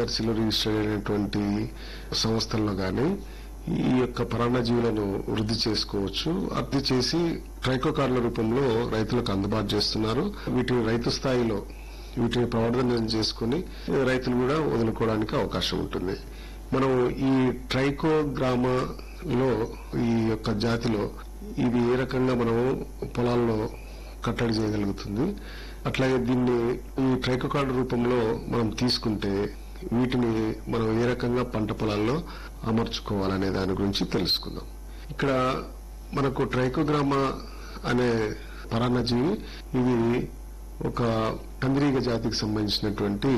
ఐఆర్సీలో register అయినటువంటి సంస్థల్లో గాని ఈ యొక్క పరాన్నజీవులను వృద్ధి చేసుకోవచ్చు వృద్ధి చేసి ట్రైకో కార్డుల రూపంలో రైతులకు అందుబాటు చేస్తున్నారు వీటిని రైతు స్థాయిలో వీటిని ప్రవర్ధన చేసుకుని రైతులు కూడా వదులుకోవడానికి అవకాశం ఉంటుంది మనం ఈ ట్రైకో గ్రామలో ఈ యొక్క జాతిలో ఇది ఏ రకంగా మనము పొలాల్లో కట్టడి చేయగలుగుతుంది అట్లాగే దీన్ని ఈ ట్రైకో కార్డు రూపంలో మనం తీసుకుంటే వీటిని మనం ఏ రకంగా పంట పొలాల్లో అమర్చుకోవాలనే దాని గురించి తెలుసుకుందాం ఇక్కడ మనకు ట్రైకోగ్రామా అనే పరాన్నజీవి ఇది ఒక కందిరీగ జాతికి సంబంధించినటువంటి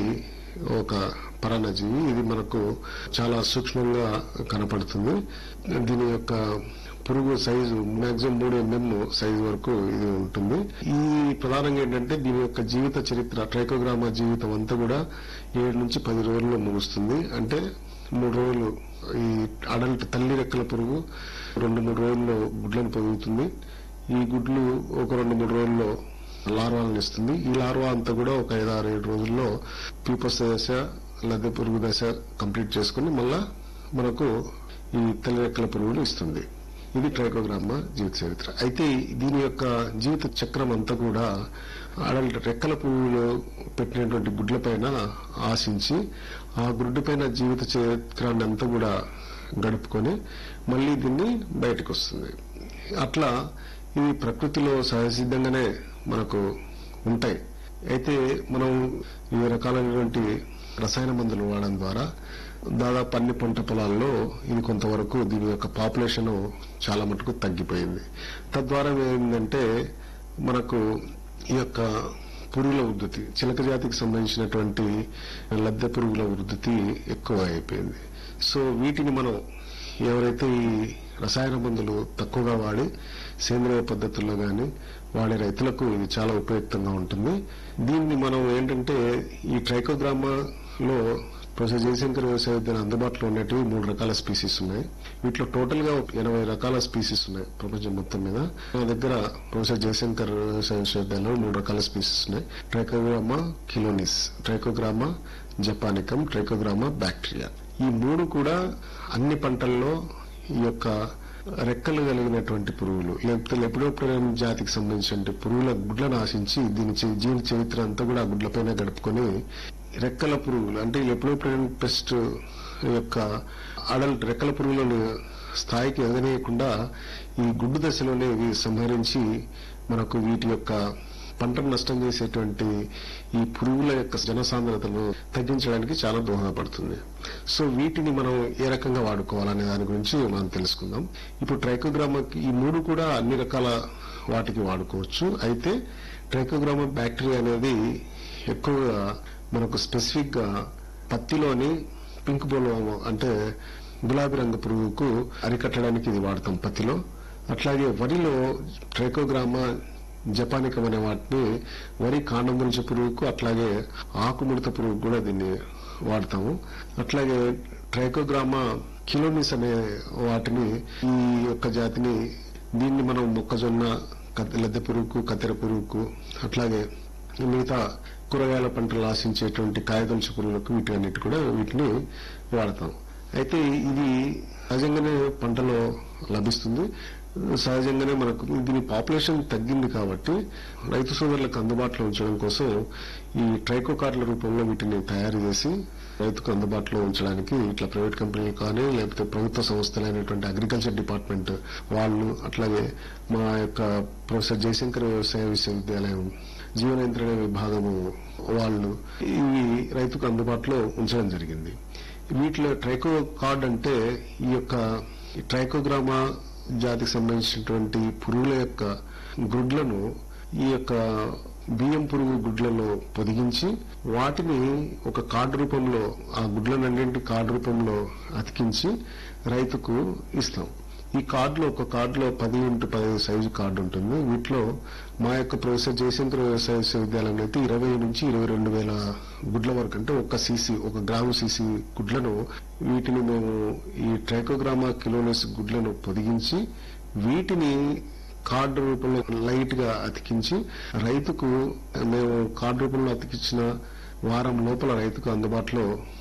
ఒక పరాన్నజీవి ఇది మనకు చాలా సూక్ష్మంగా కనపడుతుంది దీని యొక్క పురుగు సైజు మాక్సిమం మూడు ఎంఎం సైజు వరకు ఇది ఉంటుంది ఈ ప్రధానంగా ఏంటంటే దీని యొక్క జీవిత చరిత్ర ట్రైకోగ్రామా జీవితం అంతా కూడా ఏడు నుంచి పది రోజుల్లో ముగుస్తుంది అంటే మూడు రోజులు ఈ అడల్ట్ తల్లి రెక్కల పురుగు రెండు మూడు రోజుల్లో గుడ్లను పొదుగుతుంది ఈ గుడ్లు ఒక రెండు మూడు రోజుల్లో లార్వాలను ఇస్తుంది ఈ లార్వా అంతా కూడా ఒక ఐదు ఆరు ఏడు రోజుల్లో పీపస్ దశ లద్దె పురుగు దశ కంప్లీట్ చేసుకుని మళ్ళా మనకు ఈ తల్లి రెక్కల పురుగులు ఇస్తుంది ఇది ట్రైకోగ్రామా జీవిత చరిత్ర అయితే దీని యొక్క జీవిత చక్రం అంతా కూడా అడల్ట్ రెక్కల పువ్వులు పెట్టినటువంటి గుడ్లపైన ఆశించి ఆ గుడ్డు పైన జీవిత చక్రాన్ని అంతా కూడా గడుపుకొని మళ్ళీ దీన్ని బయటకు వస్తుంది అట్లా ఇవి ప్రకృతిలో సహజసిద్ధంగానే మనకు ఉంటాయి అయితే మనం వివిధ రకాలైనటువంటి రసాయన మందులు వాడడం ద్వారా దాదాపు అన్ని పంట పొలాల్లో ఇది కొంతవరకు దీని యొక్క పాపులేషన్ చాలా మటుకు తగ్గిపోయింది తద్వారా ఏమైందంటే మనకు ఈ యొక్క పురుగుల ఉద్ధృతి చిలక జాతికి సంబంధించినటువంటి లద్దె పురుగుల ఉద్ధృతి ఎక్కువ అయిపోయింది సో వీటిని మనం ఎవరైతే ఈ రసాయన మందులు తక్కువగా వాడి సేంద్రియ పద్ధతుల్లో గాని వాడే రైతులకు ఇది చాలా ఉపయుక్తంగా ఉంటుంది దీన్ని మనం ఏంటంటే ఈ ట్రైకోగ్రామాలో ప్రొఫెసర్ జయశంకర్ వ్యవసాయ విద్యాలయం అందుబాటులో ఉన్నటివి మూడు రకాల స్పీసీస్ ఉన్నాయి వీటిలో టోటల్ గా ఎనభై రకాల స్పీసీస్ ఉన్నాయి ప్రపంచం మొత్తం మీద మా దగ్గర ప్రొఫెసర్ జయశంకర్ వ్యవసాయ విశ్వవిద్యాలయంలో మూడు రకాల స్పీసీస్ ఉన్నాయి Trichogramma chilonis Trichogramma japonicum Trichogramma bactrae ఈ మూడు కూడా అన్ని పంటల్లో ఈ యొక్క రెక్కలు కలిగినటువంటి పురుగులు లేకపోతే లెపిడోప్టెరం జాతికి సంబంధించిన పురుగుల గుడ్లను ఆశించి దీని చే- జీవిత చరిత్ర అంతా కూడా ఆ గుడ్లపైన గడుపుకొని రెక్కల పురుగులు అంటే లెపిడోప్టెరం పెస్ట్ యొక్క అడల్ట్ రెక్కల పురుగులను స్థాయికి ఎదగనీయకుండా ఈ గుడ్డు దశలోనే ఇవి సంహరించి మనకు వీటి యొక్క పంటను నష్టం చేసేటువంటి ఈ పురుగుల యొక్క జనసాంద్రతను తగ్గించడానికి చాలా దోహదపడుతుంది సో వీటిని మనం ఏ రకంగా వాడుకోవాలనే దాని గురించి మనం తెలుసుకుందాం ఇప్పుడు ట్రైకోగ్రామాకి ఈ మూడు కూడా అన్ని రకాల వాటికి వాడుకోవచ్చు అయితే ట్రైకోగ్రామా బ్యాక్టీరియా అనేది ఎక్కువగా మనకు స్పెసిఫిక్ గా పత్తిలోని పింక్ బోల్వామ అంటే గులాబీ రంగు పురుగుకు అరికట్టడానికి ఇది వాడతాం పత్తిలో అట్లాగే వరిలో ట్రైకోగ్రామా జపానికం అనే వాటిని వరి కాండమురిచ పురుగుకు అట్లాగే ఆకుముడత పురుగు కూడా దీన్ని వాడతాము అట్లాగే ట్రైకోగ్రామా కిలోమిస్ అనే వాటిని ఈ యొక్క జాతిని దీన్ని మనం మొక్కజొన్న కత్తి- లద్దె పురుగుకు కత్తెర పురుగుకు అట్లాగే మిగతా కూరగాయల పంటలు ఆశించేటువంటి కాయదొలుచు పురుగులకు వీటన్నిటి కూడా వీటిని వాడతాం అయితే ఇది సహజంగానే పంటలో లభిస్తుంది సహజంగానే మనకు దీని పాపులేషన్ తగ్గింది కాబట్టి రైతు సోదరులకు అందుబాటులో ఉంచడం కోసం ఈ ట్రైకో కార్డుల రూపంలో వీటిని తయారు చేసి రైతుకు అందుబాటులో ఉంచడానికి ఇట్లా ప్రైవేట్ కంపెనీలు కానీ లేకపోతే ప్రభుత్వ సంస్థలైనటువంటి అగ్రికల్చర్ డిపార్ట్మెంట్ వాళ్ళు అట్లాగే మా యొక్క ప్రొఫెసర్ జయశంకర్ వ్యవసాయ విశ్వవిద్యాలయం జీవన యంత్రణ విభాగము వాళ్ళు ఇవి రైతుకు అందుబాటులో ఉంచడం జరిగింది వీటిలో ట్రైకో కార్డ్ అంటే ఈ యొక్క ఈ ట్రైకోగ్రామా జాతికి సంబంధించినటువంటి పురుగుల యొక్క గుడ్లను ఈ యొక్క బియ్యం పురుగు గుడ్లలో పొదిగించి వాటిని ఒక కార్డు రూపంలో ఆ గుడ్లనన్నింటి కార్డు రూపంలో అతికించి రైతుకు ఇస్తాం ఈ కార్డులో ఒక కార్డులో పది ఇంటూ పదిహేను సైజు కార్డు ఉంటుంది వీటిలో మా యొక్క ప్రొఫెసర్ జయశంకర్ వ్యవసాయ విశ్వవిద్యాలయంలో అయితే ఇరవై నుంచి ఇరవై రెండు వేల గుడ్ల వరకు అంటే ఒక సీసీ ఒక గ్రాము సీసీ గుడ్లను వీటిని మేము ఈ ట్రైకోగ్రామా కిలోనస్ గుడ్లను పొదిగించి వీటిని కార్డు రూపంలో లైట్ గా అతికించి రైతుకు మేము కార్డు రూపంలో అతికించిన వారం లోపల రైతుకు అందుబాటులో